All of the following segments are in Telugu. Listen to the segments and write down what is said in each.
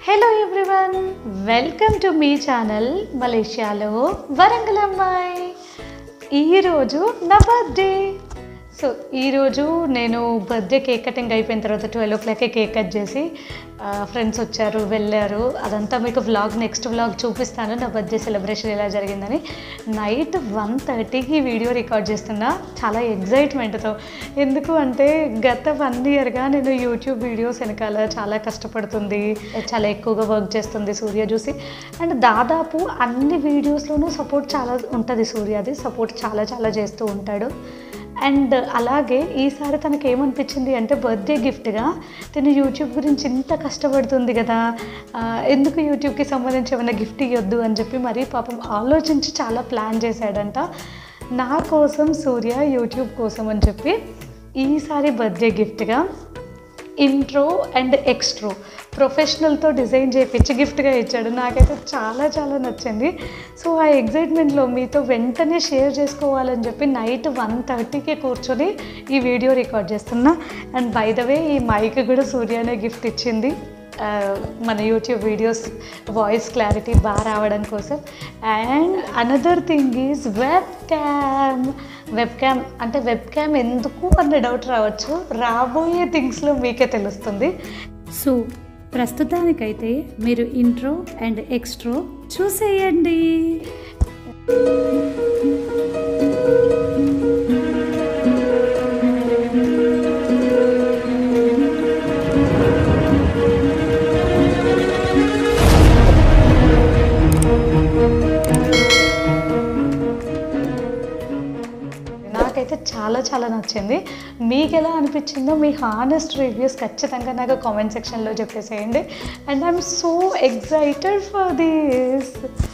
హలో ఎవ్రీవన్ వెల్కమ్ టు మీ ఛానల్ మలేషియాలో వరంగల్ అమ్మాయి ఈరోజు నా బర్త్డే సో ఈరోజు నేను బర్త్డే కేక్ కటింగ్ అయిపోయిన తర్వాత ట్వెల్వ్ ఓ క్లాక్కి కేక్ కట్ చేసి ఫ్రెండ్స్ వచ్చారు వెళ్ళారు అదంతా మీకు వ్లాగ్ నెక్స్ట్ వ్లాగ్ చూపిస్తాను నా బర్త్డే సెలబ్రేషన్ ఎలా జరిగిందని నైట్ వన్ థర్టీకి వీడియో రికార్డ్ చేస్తున్నా చాలా ఎగ్జైట్మెంట్తో ఎందుకు అంటే గత వన్ ఇయర్గా నేను యూట్యూబ్ వీడియోస్ వెనకాల చాలా కష్టపడుతుంది చాలా ఎక్కువగా వర్క్ చేస్తుంది సూర్య చూసి అండ్ దాదాపు అన్ని వీడియోస్లోనూ సపోర్ట్ చాలా ఉంటుంది సూర్యది సపోర్ట్ చాలా చాలా చేస్తూ ఉంటాడు అండ్ అలాగే ఈసారి తనకి ఏమనిపించింది అంటే బర్త్డే గిఫ్ట్గా తను యూట్యూబ్ గురించి ఇంత కష్టపడుతుంది కదా ఆ, ఎందుకు యూట్యూబ్కి సంబంధించి ఏమైనా గిఫ్ట్ ఇవ్వద్దు అని చెప్పి మరీ పాపం ఆలోచించి చాలా ప్లాన్ చేశాడంట నా కోసం సూర్య యూట్యూబ్ కోసం అని చెప్పి ఈసారి బర్త్డే గిఫ్ట్గా ఇంట్రో అండ్ ఎక్స్ట్రో ప్రొఫెషనల్తో డిజైన్ చేయించి గిఫ్ట్గా ఇచ్చాడు నాకైతే చాలా చాలా నచ్చింది సో ఆ ఎగ్జైట్మెంట్లో మీతో వెంటనే షేర్ చేసుకోవాలని చెప్పి నైట్ వన్ థర్టీకి కూర్చొని ఈ వీడియో రికార్డ్ చేస్తున్నా అండ్ బై ద వే ఈ మైక్ కూడా సూర్యనే గిఫ్ట్ ఇచ్చింది ఆ, మన యూట్యూబ్ వీడియోస్ వాయిస్ క్లారిటీ బాగా రావడం కోసం and another thing is web cam web cam అంటే వెబ్ క్యామ్ ఎందుకు అన్న డౌట్ రావచ్చు రాబోయే థింగ్స్లో మీకే తెలుస్తుంది సో ప్రస్తుతానికైతే మీరు ఇంట్రో అండ్ ఎక్స్ట్రో చూసేయండి నాకైతే చాలా చాలా నచ్చింది మీకు ఎలా అనిపించిందో మీ హానెస్ట్ రివ్యూస్ ఖచ్చితంగా నాకు కామెంట్ సెక్షన్లో చెప్పేసేయండి and I'm so excited for this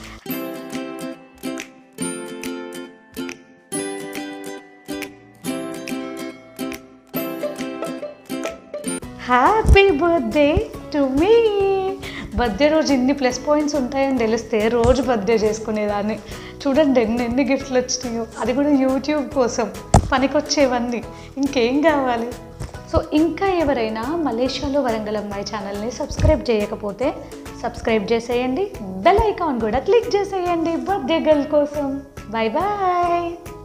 happy birthday to me birthday రోజు ఇన్ని ప్లస్ పాయింట్స్ ఉంటాయని తెలిస్తే రోజు బర్త్డే చేసుకునేదాన్ని చూడండి ఎన్ని ఎన్ని గిఫ్ట్లు వచ్చినాయో అది కూడా యూట్యూబ్ కోసం పనికొచ్చేవన్నీ ఇంకేం కావాలి సో ఇంకా ఎవరైనా మలేషియాలో వరంగల్ అమ్మాయి ఛానల్ని సబ్స్క్రైబ్ చేయకపోతే సబ్స్క్రైబ్ చేసేయండి బెల్ ఐకాన్ కూడా క్లిక్ చేసేయండి బర్త్డే గర్ల్ కోసం బాయ్ బాయ్